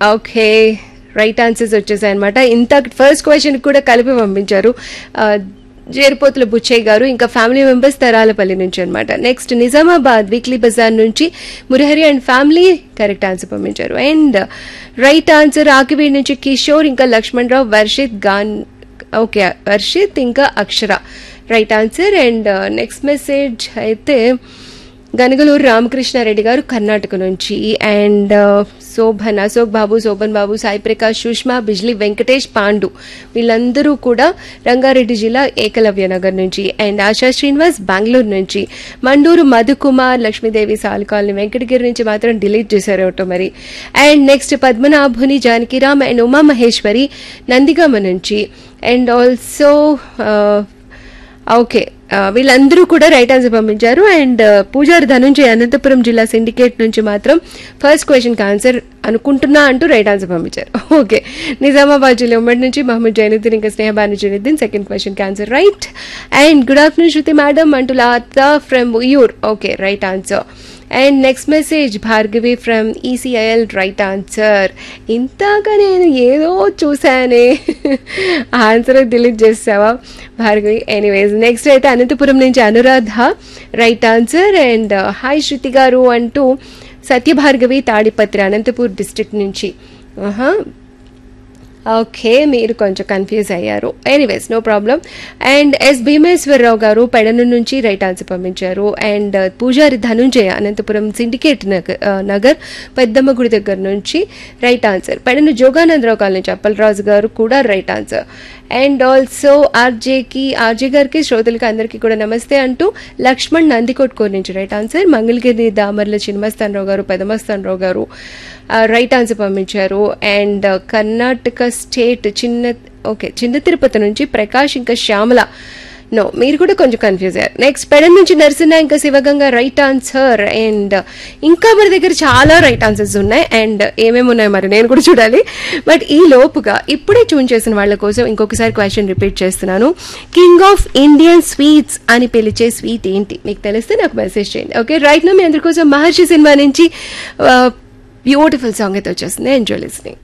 okay right answers వచ్చేసాయి అనమాట ఇంత ఫస్ట్ క్వశ్చన్ కూడా కలిపి పంపించారు ఆ, జేరిపోతుల బుచ్చయ్య గారు ఇంకా ఫ్యామిలీ మెంబర్స్ తరాలపల్లి నుంచి అనమాట నెక్స్ట్ నిజామాబాద్ వీక్లీ బజార్ నుంచి Murahari and family correct answer పంపించారు అండ్ రైట్ ఆన్సర్ ఆకివీడ్ నుంచి కిషోర్ ఇంకా లక్ష్మణ్ రావు వర్షిత్ గాన్ ఓకే వర్షిత్ ఇంకా Akshara right answer and next message అయితే గనగలూరు రామకృష్ణారెడ్డి గారు కర్ణాటక నుంచి అండ్ శోభన్ అశోక్ బాబు శోభన్ బాబు సాయి ప్రకాష్ సుష్మా బిజ్లీ వెంకటేష్ పాండు వీళ్ళందరూ కూడా రంగారెడ్డి జిల్లా ఏకలవ్య నగర్ నుంచి అండ్ ఆశా శ్రీనివాస్ బెంగళూరు నుంచి మండూరు మధుకుమార్ లక్ష్మీదేవి సాల్ కాలనీ వెంకటగిరి నుంచి మాత్రం డిలీట్ చేశారు ఒకటో మరి and next Padmanabhuni Janakiram and Uma Maheshwari Nandigama నుంచి అండ్ ఆల్సో ఓకే ఆ, వీళ్ళందరూ కూడా రైట్ ఆన్సర్ పంపించారు అండ్ ఆ, పూజారి ధనుంజయ్ అనంతపురం జిల్లా సిండికేట్ నుంచి మాత్రం ఫస్ట్ క్వశ్చన్కి ఆన్సర్ అనుకుంటున్నా అంటూ రైట్ ఆన్సర్ పంపించారు ఓకే నిజామాబాద్ జిల్లా ఉమ్మడి నుంచి మహమ్మద్ జైనుద్దీన్ ఇంకా స్నేహబాను జైనుద్దీన్ సెకండ్ క్వశ్చన్కి answer right and good afternoon Shruti madam అంటూ Latha from Uyyuru okay right answer and next message Bhargavi from ECIL right answer ఇంతగా నేను ఏదో చూశానే ఆన్సర్ డిలీట్ చేసావా భార్గవి ఎనీవేస్ నెక్స్ట్ అయితే అనంతపురం నుంచి Anuradha right answer and hi Shruti గారు అంటూ సత్యభార్గవి తాడిపత్రి అనంతపూర్ డిస్ట్రిక్ట్ నుంచి ఆహా ఓకే మీరు కొంచెం కన్ఫ్యూజ్ అయ్యారు anyways no problem and S Bhimeswararao గారు పెడన నుంచి రైట్ ఆన్సర్ పంపించారు అండ్ పూజారి ధనుంజయ అనంతపురం సిండికేట్ నగర్ ఆ, నగర్ పెద్దమ్మ గుడి దగ్గర నుంచి right answer Pedana Joganandarao colony నుంచి అప్పలరాజు గారు కూడా రైట్ ఆన్సర్ అండ్ ఆల్సో ఆర్జేకి ఆర్జే గారికి శ్రోతలకి అందరికీ కూడా నమస్తే అంటూ లక్ష్మణ్ నందికొట్కూరు నుంచి రైట్ ఆన్సర్ మంగళగిరి దామర్ల చిన్నమస్తానరావు గారు పెదమస్తానరావు గారు రైట్ ఆన్సర్ పంపించారు అండ్ కర్ణాటక స్టేట్ చిన్న ఓకే చిన్న తిరుపతి నుంచి ప్రకాష్ ఇంకా శ్యామల నో మీరు కూడా కొంచెం కన్ఫ్యూజ్ అయ్యారు నెక్స్ట్ పెడన్ నుంచి నరసింహ ఇంకా శివగంగా రైట్ ఆన్సర్ అండ్ ఇంకా మన దగ్గర చాలా రైట్ ఆన్సర్స్ ఉన్నాయి అండ్ ఏమేమి ఉన్నాయి మరి నేను కూడా చూడాలి బట్ ఈ లోపుగా ఇప్పుడే చూన్ చేసిన వాళ్ళ కోసం ఇంకొకసారి క్వశ్చన్ రిపీట్ చేస్తున్నాను కింగ్ ఆఫ్ ఇండియన్ స్వీట్స్ అని పిలిచే స్వీట్ ఏంటి మీకు తెలిస్తే నాకు మెసేజ్ చేయండి ఓకే రైట్ నా మీ అందరి కోసం మహర్షి సినిమా నుంచి బ్యూటిఫుల్ సాంగ్ అయితే వచ్చేస్తుంది ఎంజాయ్ లిస్నింగ్